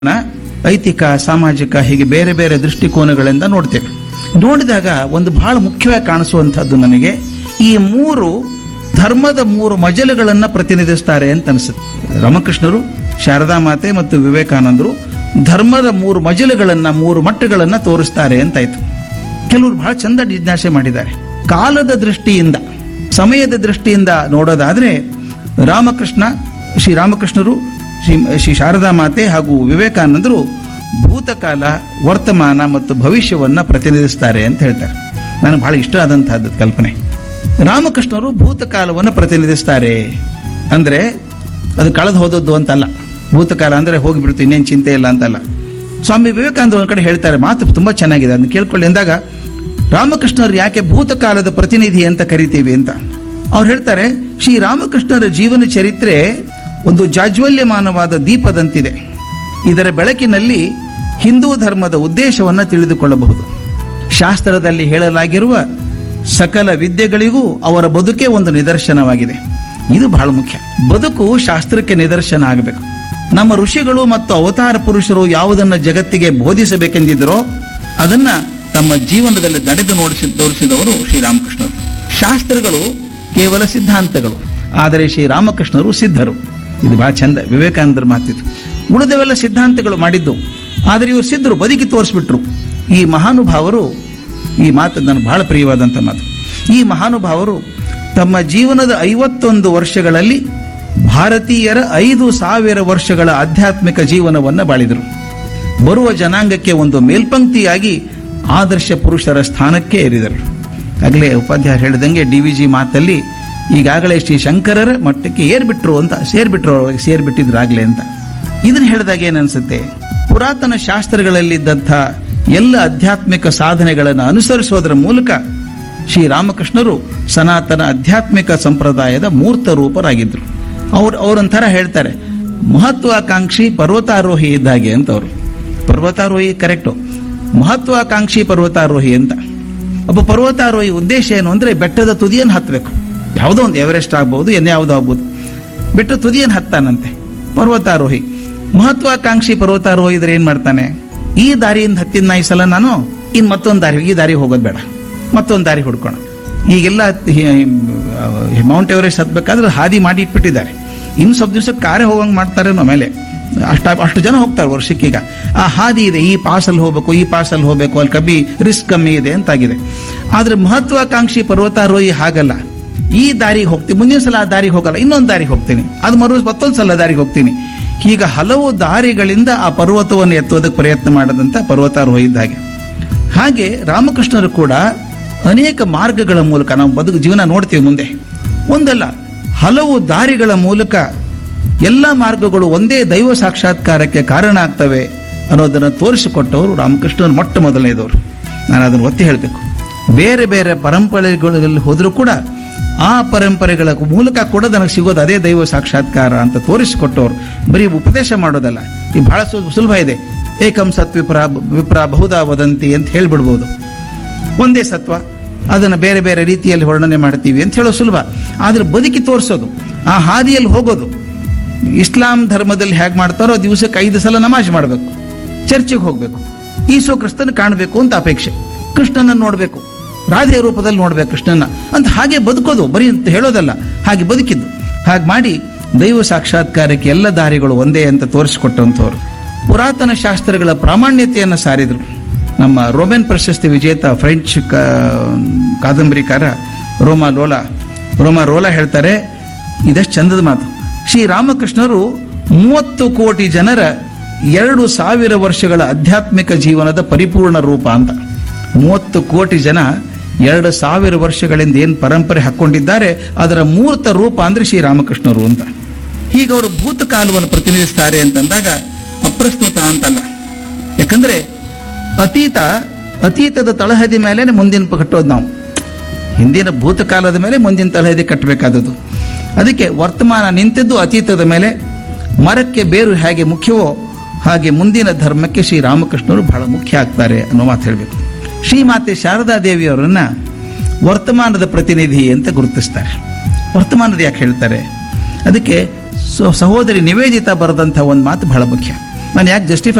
ಐತಿಕ ಸಾಮಾಜಿಕ ಹೀಗೆ ಬೇರೆ ಬೇರೆ ದೃಷ್ಟಿಕೋನಗಳಿಂದ ನೋಡ್ತೇವೆ ನೋಡಿದಾಗ ಒಂದು ಬಹಳ ಮುಖ್ಯವಾಗಿ ಕಾಣಿಸುವಂತಹದ್ದು ನನಗೆ ಈ ಮೂರು ಧರ್ಮದ ಮೂರು ಮಜಲುಗಳನ್ನ ಪ್ರತಿನಿಧಿಸ್ತಾರೆ ಅಂತ ಅನಿಸುತ್ತೆ ರಾಮಕೃಷ್ಣರು ಶಾರದಾ ಮಾತೆ ಮತ್ತು ವಿವೇಕಾನಂದರು ಧರ್ಮದ ಮೂರು ಮಜಲುಗಳನ್ನ ಮೂರು ಮಟ್ಟಗಳನ್ನ ತೋರಿಸ್ತಾರೆ ಅಂತಾಯ್ತು ಕೆಲವರು ಬಹಳ ಚಂದ ಜಿಜ್ಞಾಸೆ ಮಾಡಿದ್ದಾರೆ ಕಾಲದ ದೃಷ್ಟಿಯಿಂದ ಸಮಯದ ದೃಷ್ಟಿಯಿಂದ ನೋಡೋದಾದ್ರೆ ರಾಮಕೃಷ್ಣ ಶ್ರೀ ರಾಮಕೃಷ್ಣರು ಶ್ರೀ ಶ್ರೀ ಶಾರದಾ ಮಾತೆ ಹಾಗೂ ವಿವೇಕಾನಂದರು ಭೂತಕಾಲ ವರ್ತಮಾನ ಮತ್ತು ಭವಿಷ್ಯವನ್ನ ಪ್ರತಿನಿಧಿಸ್ತಾರೆ ಅಂತ ಹೇಳ್ತಾರೆ ನನಗೆ ಬಹಳ ಇಷ್ಟ ಆದಂತಹದ್ದು ಕಲ್ಪನೆ ರಾಮಕೃಷ್ಣರು ಭೂತಕಾಲವನ್ನು ಪ್ರತಿನಿಧಿಸ್ತಾರೆ ಅಂದ್ರೆ ಅದು ಕಳೆದು ಹೋದದ್ದು ಅಂತಲ್ಲ ಭೂತಕಾಲ ಅಂದ್ರೆ ಹೋಗಿಬಿಡ್ತು ಇನ್ನೇನು ಚಿಂತೆ ಇಲ್ಲ ಅಂತಲ್ಲ ಸ್ವಾಮಿ ವಿವೇಕಾನಂದ ಒಂದ್ ಕಡೆ ಹೇಳ್ತಾರೆ ಮಾತು ತುಂಬಾ ಚೆನ್ನಾಗಿದೆ ಅದನ್ನ ಕೇಳ್ಕೊಳ್ಳಿ ಅಂದಾಗ ರಾಮಕೃಷ್ಣರು ಯಾಕೆ ಭೂತಕಾಲದ ಪ್ರತಿನಿಧಿ ಅಂತ ಕರಿತೀವಿ ಅಂತ ಅವ್ರು ಹೇಳ್ತಾರೆ ಶ್ರೀ ರಾಮಕೃಷ್ಣರ ಜೀವನ ಚರಿತ್ರೆ ಒಂದು ಜಾಜ್ವಲ್ಯಮಾನವಾದ ದೀಪದಂತಿದೆ ಇದರ ಬೆಳಕಿನಲ್ಲಿ ಹಿಂದೂ ಧರ್ಮದ ಉದ್ದೇಶವನ್ನ ತಿಳಿದುಕೊಳ್ಳಬಹುದು ಶಾಸ್ತ್ರದಲ್ಲಿ ಹೇಳಲಾಗಿರುವ ಸಕಲ ವಿದ್ಯೆಗಳಿಗೂ ಅವರ ಬದುಕೇ ಒಂದು ನಿದರ್ಶನವಾಗಿದೆ ಇದು ಬಹಳ ಮುಖ್ಯ ಬದುಕು ಶಾಸ್ತ್ರಕ್ಕೆ ನಿದರ್ಶನ ಆಗಬೇಕು ನಮ್ಮ ಋಷಿಗಳು ಮತ್ತು ಅವತಾರ ಪುರುಷರು ಯಾವುದನ್ನ ಜಗತ್ತಿಗೆ ಬೋಧಿಸಬೇಕೆಂದಿದ್ದರೋ ಅದನ್ನ ತಮ್ಮ ಜೀವನದಲ್ಲಿ ನಡೆದು ನೋಡಿಸಿ ತೋರಿಸಿದವರು ಶ್ರೀರಾಮಕೃಷ್ಣರು ಶಾಸ್ತ್ರಗಳು ಕೇವಲ ಸಿದ್ಧಾಂತಗಳು ಆದರೆ ಶ್ರೀರಾಮಕೃಷ್ಣರು ಸಿದ್ಧರು ಇದು ಬಹಳ ಚಂದ ವಿವೇಕಾನಂದರ ಮಾತಿದು ಉಳಿದವೆಲ್ಲ ಸಿದ್ಧಾಂತಗಳು ಮಾಡಿದ್ದು ಆದರೆ ಇವರು ಸಿದ್ಧರು ಬದುಕಿ ತೋರಿಸ್ಬಿಟ್ರು ಈ ಮಹಾನುಭಾವರು ಈ ಮಾತು ನನಗೆ ಬಹಳ ಪ್ರಿಯವಾದಂಥ ಮಾತು ಈ ಮಹಾನುಭಾವರು ತಮ್ಮ ಜೀವನದ ಐವತ್ತೊಂದು ವರ್ಷಗಳಲ್ಲಿ ಭಾರತೀಯರ ಐದು ಸಾವಿರ ವರ್ಷಗಳ ಆಧ್ಯಾತ್ಮಿಕ ಜೀವನವನ್ನು ಬಾಳಿದರು ಬರುವ ಜನಾಂಗಕ್ಕೆ ಒಂದು ಮೇಲ್ಪಂಕ್ತಿಯಾಗಿ ಆದರ್ಶ ಪುರುಷರ ಸ್ಥಾನಕ್ಕೆ ಏರಿದರು ಆಗಲೇ ಉಪಾಧ್ಯಾಯ ಹೇಳಿದಂಗೆ ಡಿ ವಿ ಜಿ ಮಾತಲ್ಲಿ ಈಗಾಗಲೇ ಶ್ರೀ ಶಂಕರರ ಮಟ್ಟಕ್ಕೆ ಏರ್ಬಿಟ್ರು ಅಂತ ಸೇರ್ಬಿಟ್ರು ಅವ್ರಿಗೆ ಸೇರ್ಬಿಟ್ಟಿದ್ರಾಗ್ಲೇ ಅಂತ ಇದನ್ನ ಹೇಳಿದಾಗ ಏನನ್ಸುತ್ತೆ ಪುರಾತನ ಶಾಸ್ತ್ರಗಳಲ್ಲಿದ್ದಂಥ ಎಲ್ಲ ಆಧ್ಯಾತ್ಮಿಕ ಸಾಧನೆಗಳನ್ನು ಅನುಸರಿಸೋದರ ಮೂಲಕ ಶ್ರೀರಾಮಕೃಷ್ಣರು ಸನಾತನ ಆಧ್ಯಾತ್ಮಿಕ ಸಂಪ್ರದಾಯದ ಮೂರ್ತ ರೂಪರಾಗಿದ್ರು ಅವ್ರು ಅವರೊಂಥರ ಹೇಳ್ತಾರೆ ಮಹತ್ವಾಕಾಂಕ್ಷಿ ಪರ್ವತಾರೋಹಿ ಇದ್ದಾಗೆ ಅಂತ ಅವರು ಪರ್ವತಾರೋಹಿ ಕರೆಕ್ಟು ಮಹತ್ವಾಕಾಂಕ್ಷಿ ಪರ್ವತಾರೋಹಿ ಅಂತ ಒಬ್ಬ ಪರ್ವತಾರೋಹಿ ಉದ್ದೇಶ ಏನು ಅಂದ್ರೆ ಬೆಟ್ಟದ ತುದಿಯನ್ನು ಹತ್ತಬೇಕು ಯಾವುದೋ ಒಂದು ಎವರೆಸ್ಟ್ ಆಗ್ಬಹುದು ಎನ್ ಯಾವುದೋ ಆಗ್ಬೋದು ಬೆಟ್ಟ ತುದಿಯನ್ನು ಹತ್ತಾನಂತೆ ಪರ್ವತಾರೋಹಿ ಮಹತ್ವಾಕಾಂಕ್ಷಿ ಪರ್ವತಾರೋಹಿ ಇದ್ರೆ ಏನ್ ಮಾಡ್ತಾನೆ ಈ ದಾರಿಯಿಂದ ಹತ್ತಿನ ಈ ಸಲ ನಾನು ಇನ್ ಮತ್ತೊಂದು ದಾರಿ ಈ ದಾರಿ ಹೋಗೋದು ಬೇಡ ಮತ್ತೊಂದು ದಾರಿ ಹುಡ್ಕೋಣ ಈಗೆಲ್ಲ ಹಿ- ಮೌಂಟ್ ಎವರೆಸ್ಟ್ ಹತ್ಬೇಕಾದ್ರೆ ಹಾದಿ ಮಾಡಿ ಇಟ್ಬಿಟ್ಟಿದ್ದಾರೆ ಇನ್ನು ಸ್ವಲ್ಪ ದಿವಸ ಕಾರೇ ಹೋಗಂಗ್ ಮಾಡ್ತಾರೆ ಮೇಲೆ ಅಷ್ಟ ಅಷ್ಟು ಜನ ಹೋಗ್ತಾರೆ ವರ್ಷಕ್ಕೀಗ ಆ ಹಾದಿ ಇದೆ ಈ ಪಾಸಲ್ಲಿ ಹೋಗ್ಬೇಕು ಈ ಪಾಸಲ್ಲಿ ಹೋಗ್ಬೇಕು ಅಲ್ಲಿ ಕಬ್ಬಿ ರಿಸ್ಕ್ ಕಮ್ಮಿ ಇದೆ ಅಂತಾಗಿದೆ ಆದ್ರೆ ಮಹತ್ವಾಕಾಂಕ್ಷಿ ಪರ್ವತಾರೋಹಿ ಹಾಗಲ್ಲ ಈ ದಾರಿಗೆ ಹೋಗ್ತೀನಿ ಮುಂದಿನ ಸಲ ಆ ದಾರಿಗೆ ಹೋಗಲ್ಲ ಇನ್ನೊಂದು ದಾರಿಗೆ ಹೋಗ್ತೀನಿ ಅದು ಮರು ಮತ್ತೊಂದು ಸಲ ದಾರಿಗೆ ಹೋಗ್ತೀನಿ ಹೀಗ ಹಲವು ದಾರಿಗಳಿಂದ ಆ ಪರ್ವತವನ್ನು ಎತ್ತುವುದಕ್ಕೆ ಪ್ರಯತ್ನ ಮಾಡದಂತ ಪರ್ವತಾರೋಹಿ ಇದ್ದ ಹಾಗೆ ಹಾಗೆ ರಾಮಕೃಷ್ಣರು ಕೂಡ ಅನೇಕ ಮಾರ್ಗಗಳ ಮೂಲಕ ನಾವು ಬದುಕು ಜೀವನ ನೋಡ್ತೀವಿ ಮುಂದೆ ಒಂದಲ್ಲ ಹಲವು ದಾರಿಗಳ ಮೂಲಕ ಎಲ್ಲ ಮಾರ್ಗಗಳು ಒಂದೇ ದೈವ ಸಾಕ್ಷಾತ್ಕಾರಕ್ಕೆ ಕಾರಣ ಆಗ್ತವೆ ಅನ್ನೋದನ್ನು ತೋರಿಸಿಕೊಟ್ಟವರು ರಾಮಕೃಷ್ಣರು ಮೊಟ್ಟ ಮೊದಲನೇದವರು ನಾನು ಅದನ್ನು ಒತ್ತಿ ಹೇಳಬೇಕು ಬೇರೆ ಬೇರೆ ಪರಂಪರೆಗಳಲ್ಲಿ ಹೋದರೂ ಕೂಡ ಆ ಪರಂಪರೆಗಳ ಮೂಲಕ ಕೂಡ ನನಗೆ ಸಿಗೋದು ಅದೇ ದೈವ ಸಾಕ್ಷಾತ್ಕಾರ ಅಂತ ತೋರಿಸಿಕೊಟ್ಟವ್ರು ಬರೀ ಉಪದೇಶ ಮಾಡೋದಲ್ಲ ಇದು ಬಹಳ ಸುಲ್- ಸುಲಭ ಇದೆ ಏಕಂ ಸತ್ ವಿಪ್ರ ವಿಪ್ರ ಬಹುದಾ ವದಂತಿ ಅಂತ ಹೇಳ್ಬಿಡ್ಬೋದು ಒಂದೇ ಸತ್ವ ಅದನ್ನು ಬೇರೆ ಬೇರೆ ರೀತಿಯಲ್ಲಿ ವರ್ಣನೆ ಮಾಡ್ತೀವಿ ಅಂತ ಹೇಳೋ ಸುಲಭ ಆದ್ರೆ ಬದುಕಿ ತೋರಿಸೋದು ಆ ಹಾದಿಯಲ್ಲಿ ಹೋಗೋದು ಇಸ್ಲಾಂ ಧರ್ಮದಲ್ಲಿ ಹೇಗೆ ಮಾಡ್ತಾರೋ ದಿವಸಕ್ಕೆ ಐದು ಸಲ ನಮಾಜ್ ಮಾಡಬೇಕು ಚರ್ಚಿಗೆ ಹೋಗ್ಬೇಕು ಈಸೋ ಕ್ರಿಸ್ತನ ಕಾಣಬೇಕು ಅಂತ ಅಪೇಕ್ಷೆ ಕೃಷ್ಣನ ನೋಡಬೇಕು ರಾಧೆಯ ರೂಪದಲ್ಲಿ ನೋಡ್ಬೇಕು ಕೃಷ್ಣನ ಅಂತ ಹಾಗೆ ಬದುಕೋದು ಬರೀ ಅಂತ ಹೇಳೋದಲ್ಲ ಹಾಗೆ ಬದುಕಿದ್ದು ಹಾಗೆ ಮಾಡಿ ದೈವ ಸಾಕ್ಷಾತ್ಕಾರಕ್ಕೆ ಎಲ್ಲ ದಾರಿಗಳು ಒಂದೇ ಅಂತ ತೋರಿಸಿಕೊಟ್ಟಂಥವ್ರು ಪುರಾತನ ಶಾಸ್ತ್ರಗಳ ಪ್ರಾಮಾಣ್ಯತೆಯನ್ನು ಸಾರಿದ್ರು ನಮ್ಮ ರೋಮನ್ ಪ್ರಶಸ್ತಿ ವಿಜೇತ ಫ್ರೆಂಚ್ ಕ- ಕಾದಂಬರಿಕಾರ ರೋಮಾ ಲೋಲಾ ರೋಮಾ ರೋಲಾ ಹೇಳ್ತಾರೆ ಇದಷ್ಟು ಚಂದದ ಮಾತು ಶ್ರೀರಾಮಕೃಷ್ಣರು ಮೂವತ್ತು ಕೋಟಿ ಜನರ ಎರಡು ಸಾವಿರ ವರ್ಷಗಳ ಆಧ್ಯಾತ್ಮಿಕ ಜೀವನದ ಪರಿಪೂರ್ಣ ರೂಪ ಅಂತ ಮೂವತ್ತು ಕೋಟಿ ಜನ ಎರಡು ಸಾವಿರ ವರ್ಷಗಳಿಂದ ಏನು ಪರಂಪರೆ ಹಾಕೊಂಡಿದ್ದಾರೆ ಅದರ ಮೂರ್ತ ರೂಪ ಅಂದ್ರೆ ಶ್ರೀರಾಮಕೃಷ್ಣರು ಅಂತ ಹೀಗೆ ಅವರು ಭೂತಕಾಲವನ್ನು ಪ್ರತಿನಿಧಿಸ್ತಾರೆ ಅಂತಂದಾಗ ಅಪ್ರಸ್ತುತ ಅಂತಲ್ಲ ಯಾಕಂದ್ರೆ ಅತೀತ ಅತೀತದ ತಳಹದಿ ಮೇಲೆ ಮುಂದಿನ ಪ- ಕಟ್ಟೋದು ನಾವು ಹಿಂದಿನ ಭೂತಕಾಲದ ಮೇಲೆ ಮುಂದಿನ ತಳಹದಿ ಕಟ್ಟಬೇಕಾದದ್ದು ಅದಕ್ಕೆ ವರ್ತಮಾನ ನಿಂತಿದ್ದು ಅತೀತದ ಮೇಲೆ ಮರಕ್ಕೆ ಬೇರು ಹೇಗೆ ಮುಖ್ಯವೋ ಹಾಗೆ ಮುಂದಿನ ಧರ್ಮಕ್ಕೆ ಶ್ರೀರಾಮಕೃಷ್ಣರು ಬಹಳ ಮುಖ್ಯ ಆಗ್ತಾರೆ ಅನ್ನೋ ಮಾತು ಹೇಳಬೇಕು ಶ್ರೀಮಾತೆ ಶಾರದಾ ದೇವಿಯವರನ್ನ ವರ್ತಮಾನದ ಪ್ರತಿನಿಧಿ ಅಂತ ಗುರುತಿಸ್ತಾರೆ ವರ್ತಮಾನದ ಯಾಕೆ ಹೇಳ್ತಾರೆ ಅದಕ್ಕೆ ಸೊ- ಸಹೋದರಿ ನಿವೇದಿತ ಬರೆದಂಥ ಒಂದು ಮಾತು ಬಹಳ ಮುಖ್ಯ ನಾನು ಯಾಕೆ ಜಸ್ಟಿಫೈ